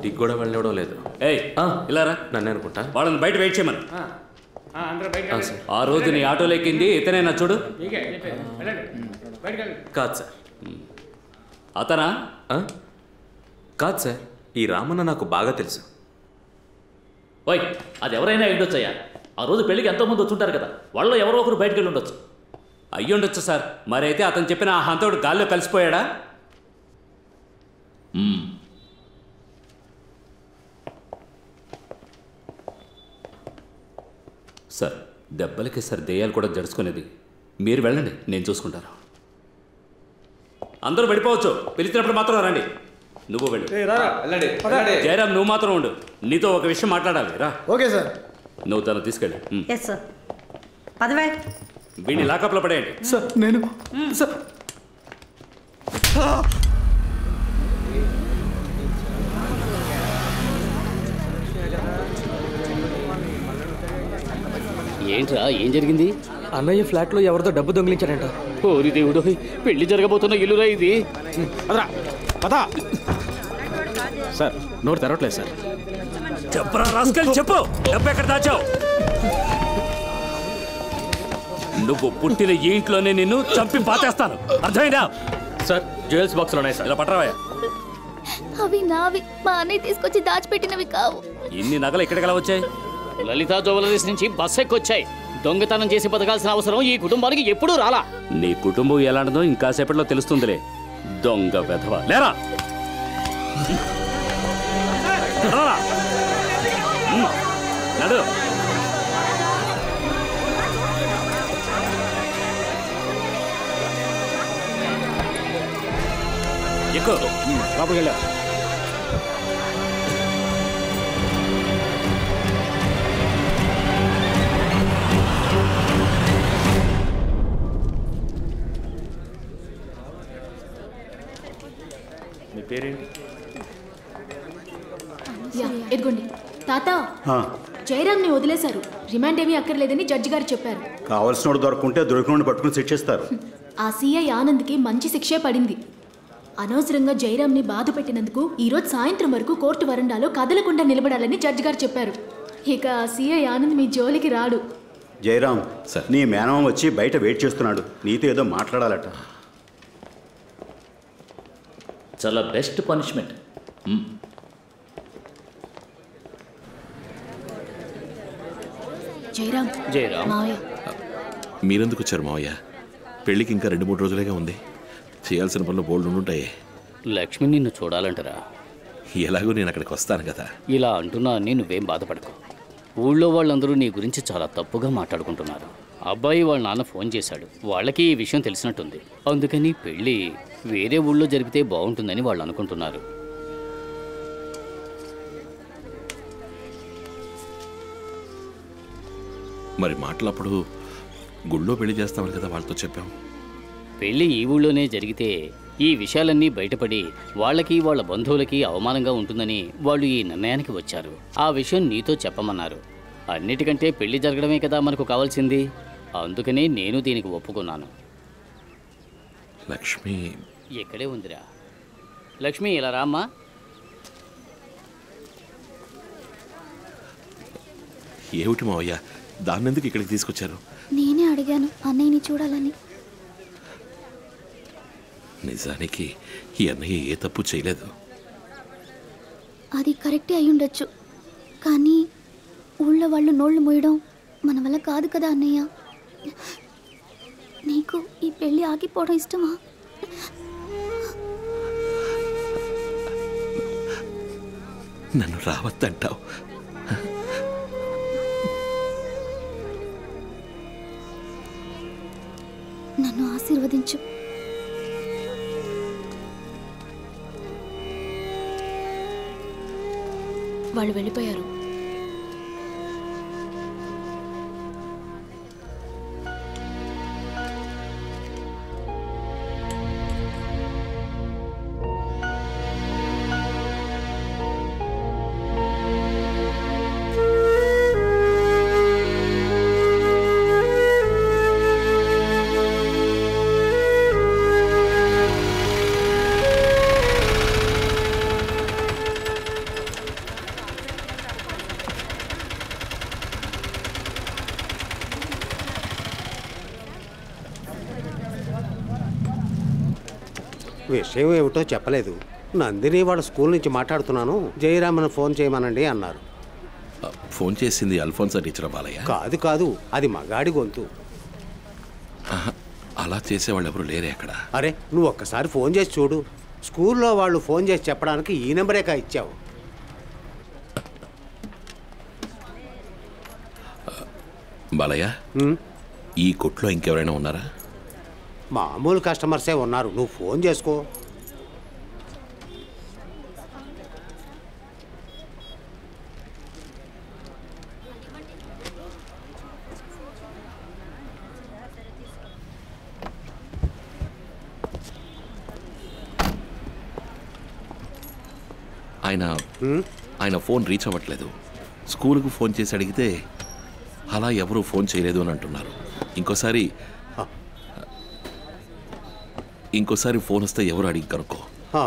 ఇంటికి కూడా వెళ్ళడం లేదు ఏయ్ ఇలా రా నన్ను అనుకుంటా వాళ్ళని బయట వెయిట్ చేయమని అందరూ బయట ఆ, సార్ ఆ రోజు నీ ఆటోలో ఎక్కింది ఇతనేనా చూడు మీకే చెప్పేది వెళ్ళండి బయటకు వెళ్ళండి కాదు సార్ అతనా ఆ? కాదు సార్ ఈ రామన్న నాకు బాగా తెలుసు ఓయ్ అది ఎవరైనా ఉండొచ్చయ్యా ఆ రోజు పెళ్ళికి ఎంతో మంది వచ్చుంటారు కదా వాళ్ళలో ఎవరో ఒకరు బయటకు వెళ్ళి ఉండొచ్చు అయ్యుండొచ్చు సార్ మరైతే అతను చెప్పిన ఆ హంతకుడు గాల్లో కలిసిపోయాడా మ్మ్. సార్ దెబ్బలకి సార్ దెయ్యాలు కూడా జడుచుకునేది మీరు వెళ్ళండి నేను చూసుకుంటాను అందరూ వెళ్ళిపోవచ్చు పిలిచినప్పుడు మాత్రం రండి నువ్వు వెళ్ళు జయరామ్ నువ్వు మాత్రం ఉండు నీతో ఒక విషయం మాట్లాడాలి రా ఓకే సార్ నువ్వు తను తీసుకెళ్ళి ఉమ్. ఎస్ సార్ పదవే వీడిని లాకప్లో పడేయండి సార్ నేను సార్ ఏంట్రా ఏం జరిగింది అన్నయ్య ఫ్లాట్లో ఎవరితో డబ్బు దొంగిలించాడంట ఓరి దేవుడు పెళ్లి జరగబోతున్న ఇల్లురా ఇది పదరా పద సార్ నోరు తెరవట్లేదు సార్ చెప్పరా రాస్కల్ చెప్పు డబ్బు ఎక్కడ దాచావు నువ్వు పుట్టిన ఈ ఇంట్లోనే నిన్ను చంపి పాతేస్తాను అర్థమైందా సార్ జ్యువెల్స్ బాక్స్లో ఉన్నాయి సార్ ఇలా పట్టరావయ్యా అవి నావి మా అన్నయ్య తీసుకొచ్చి దాచిపెట్టినవి కావు ఇన్ని నగలు ఎక్కడికి ఎలా వచ్చాయి లలితా జ్యువెలరీస్ నుంచి బస్ ఎక్కొచ్చాయి దొంగతనం చేసి బతకాల్సిన అవసరం ఈ కుటుంబానికి ఎప్పుడూ రాలా నీ కుటుంబం ఎలాంటిదో ఇంకాసేపట్లో తెలుస్తుందిలే దొంగ వెధవ లేరా రారా. ఉమ్, నడు ఎక్కువ లోపలికి వెళ్ళా మీ పేరేంటి యా ఎదుగోండి తాత జయరామ్ని వదిలేశారు రిమాండ్ ఏమీ అక్కర్లేదని జడ్జి గారు చెప్పారు కావలసినోడు దొరకుంటే దొరికినోడు పట్టుకుని శిక్షిస్తారు ఆ సీఐ ఆనంద్కి మంచి శిక్షే పడింది అనవసరంగా జయరామ్ని బాధ పెట్టినందుకు ఈరోజు సాయంత్రం వరకు కోర్టు వరండాలో కదలకుండా నిలబడాలని జడ్జి గారు చెప్పారు ఇక ఆ సీఐ ఆనంద్ మీ జోలికి రాడు జయరాం నీ మేనమామ వచ్చి బయట వెయిట్ చేస్తున్నాడు నీతో ఏదో మాట్లాడాలట చాలా బెస్ట్ పనిష్మెంట్ మ్మ్. జయరామ్ జయరామ్ మావయ్య మీరెందుకు వచ్చారు మావయ్య పెళ్ళికి ఇంకా రెండు మూడు రోజులేగా ఉంది చేయాల్సిన పనులు బోల్డ్ ఉండుంటాయి లక్ష్మి నిన్ను చూడాలంటరా ఎలాగో నేను అక్కడికి వస్తాను కదా ఇలా అంటున్నా అని నువ్వేం బాధపడకు ఊళ్ళో వాళ్ళందరూ నీ గురించి చాలా తప్పుగా మాట్లాడుకుంటున్నారు అబ్బాయి వాళ్ళ నాన్న ఫోన్ చేశాడు వాళ్ళకి ఈ విషయం తెలిసినట్టుంది అందుకని పెళ్ళి వేరే ఊళ్ళో జరిగితే బాగుంటుందని వాళ్ళు అనుకుంటున్నారు మరి మాటలప్పుడు గుళ్ళో పెళ్లి చేస్తామని కదా వాళ్ళతో చెప్పాం పెళ్లి ఈ ఊళ్ళోనే జరిగితే ఈ విషయాలన్నీ బయటపడి వాళ్ళకి వాళ్ళ బంధువులకి అవమానంగా ఉంటుందని వాళ్ళు ఈ నిర్ణయానికి వచ్చారు ఆ విషయం నీతో చెప్పమన్నారు అన్నిటికంటే పెళ్లి జరగడమే కదా మనకు కావాల్సింది అందుకనే నేను దీనికి ఒప్పుకున్నాను లక్ష్మి ఇక్కడే ఉందిరా లక్ష్మి ఇలా రామ్మా ఏమిటి మావయ్య దాన్నెందుకు ఇక్కడికి తీసుకొచ్చారు నేనే అడిగాను అన్నయ్యని చూడాలని నిజానికి ఈ అన్నయ్య ఏ తప్పు చేయలేదు అది కరెక్టే అయి ఉండొచ్చు కానీ ఊళ్ళో వాళ్ళు నోళ్ళు మోయడం మన వల్ల కాదు కదా అన్నయ్య నీకు ఈ పెళ్ళి ఆగిపోవడం ఇష్టమా నన్ను రావద్దంటావు నన్ను ఆశీర్వదించు వాళ్ళు వెళ్ళిపోయారు విషయం ఏమిటో చెప్పలేదు నందిని వాళ్ళ స్కూల్ నుంచి మాట్లాడుతున్నాను జయరామన్ ఫోన్ చేయమనండి అన్నారు ఫోన్ చేసింది అల్ఫోన్సా టీచర్ బాలయ్య కాదు కాదు అది మగాడి గొంతు ఆహా, అలా చేసేవాళ్ళు ఎవరు లేరే అక్కడ అరే నువ్వు ఒక్కసారి ఫోన్ చేసి చూడు స్కూల్లో వాళ్ళు ఫోన్ చేసి చెప్పడానికి ఈ నెంబరేకా ఇచ్చావు బాలయ్య ఈ కొట్లో ఇంకెవరైనా ఉన్నారా మామూలు కస్టమర్సే ఉన్నారు నువ్వు ఫోన్ చేసుకో ఆయన ఆయన ఫోన్ రీచ్ అవ్వట్లేదు స్కూల్కు ఫోన్ చేసి అడిగితే అలా ఎవరు ఫోన్ చేయలేదు అని అంటున్నారు ఇంకోసారి ఇంకోసారి ఫోన్ వస్తే ఎవరు అడిగి కనుక్కో ఆ,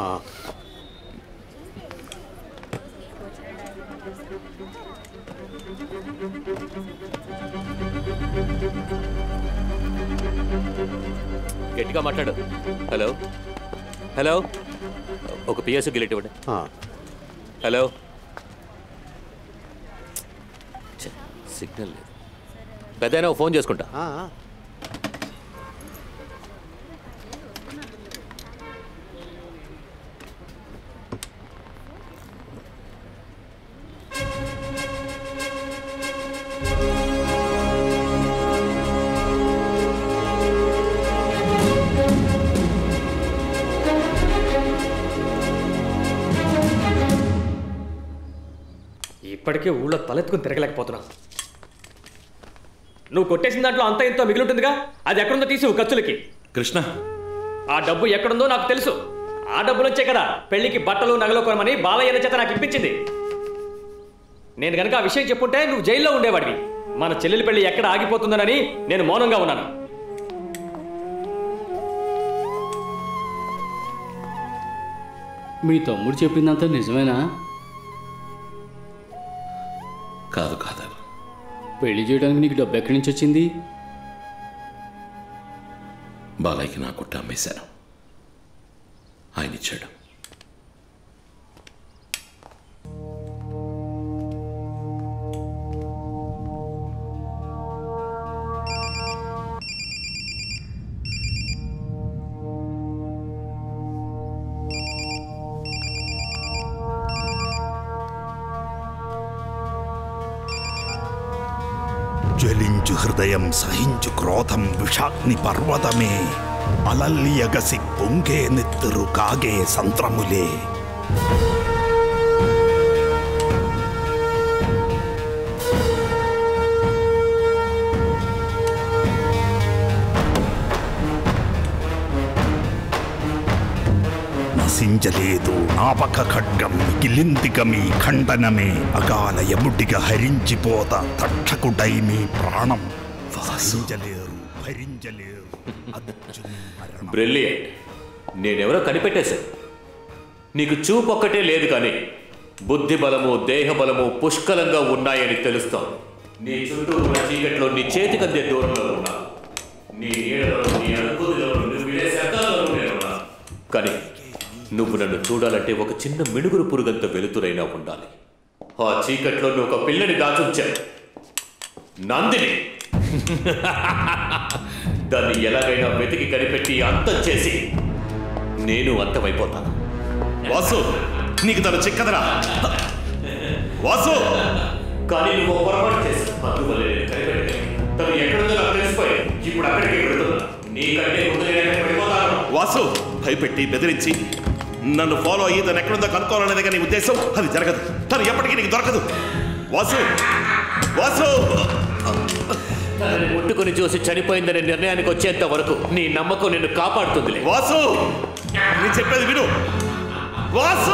గట్టిగా మాట్లాడు హలో హలో ఒక పిఎస్ గిలెట్ ఇవ్వండి ఆ. హలో ఛే, సిగ్నల్ లేదు పెద్దయినా ఓ ఫోన్ చేసుకుంటా ఆ, ఇప్పటికే ఊళ్ళో తలెత్తుకుని తిరగలేకపోతున్నా నువ్వు కొట్టేసిన దాంట్లో అంత ఇంతో మిగిలి ఉంటుందిగా అది ఎక్కడుందో తీసి ఖర్చులకి కృష్ణ ఆ డబ్బు ఎక్కడుందో నాకు తెలుసు ఆ డబ్బులొచ్చే కదా పెళ్లికి బట్టలు నగలు కొనమని బాలయ్యన చేత నాకు ఇప్పించింది నేను గనక ఆ విషయం చెప్పుంటే నువ్వు జైల్లో ఉండేవాడివి మన చెల్లెలి పెళ్లి ఎక్కడ ఆగిపోతుందోనని నేను మౌనంగా ఉన్నాను మీ తమ్ముడు చెప్పిందంతా నిజమేనా కాదు కాదు పెళ్లి చేయడానికి నీకు డబ్బు ఎక్కడి నుంచి వచ్చింది బాలయ్యకి నా కొట్ట అమ్మేశాను ఆయన ఇచ్చాడు జ్వలించు హృదయం సహించు క్రోధం విషాగ్ని పర్వతమే అలల్లియగసి పొంగే నెత్తురు కాగే సంత్రములే నశించలేదు నాపక ఖడ్గం మిగిలిందిగ మీ ఖండనమే అకాల యముడిగా హరించిపోత తక్షకుడై మీ ప్రాణం సహించలేరు భరించలేరు బ్రిలియంట్ నేనెవరో కనిపెట్టేశాను నీకు చూపు ఒక్కటే లేదు కానీ బుద్ధి బలము దేహ బలము పుష్కలంగా ఉన్నాయని తెలుస్తాం నీ చుట్టూ ఉన్న చీకట్లో నీ చేతికందే దూరంలో ఉన్నా నీ నీడలో నీ అనుభూతిలో నువ్వు వినే శబ్దాల్లో నేనున్నా కానీ నువ్వు నన్ను చూడాలంటే ఒక చిన్న మినుగురు పురుగంత వెలుతురైనా ఉండాలి ఆ చీకట్లో నువ్వు ఒక పిల్లని దాచుంచావు నందిని దాన్ని ఎలాగైనా వెతికి కనిపెట్టి అంతం చేసి నేను అంతమైపోతాను వాసు నీకు తను చిక్కదరా వాసు కానీ నువ్వు పొరపాటు చేసావు అందువల్ల నేను కనిపెట్టలేదు తను ఎక్కడుందో నాకు తెలిసిపోయి ఇప్పుడు అక్కడికి వెళుతున్నా నీకంటే ముందు నేను ఎక్కడికి వెళ్ళిపోతాను వాసు భయపెట్టి బెదిరించి నన్ను ఫాలో అయ్యి తను ఎక్కడుందో కనుక్కోవాలనేది నీ ఉద్దేశం అది జరగదు తను ఎప్పటికీ నీకు దొరకదు వాసు వాసు తనని ముట్టుకుని చూసి చనిపోయిందనే నిర్ణయానికి వచ్చేంత వరకు నీ నమ్మకం నిన్ను కాపాడుతుందిలే వాసు నేను చెప్పేది విను వాసు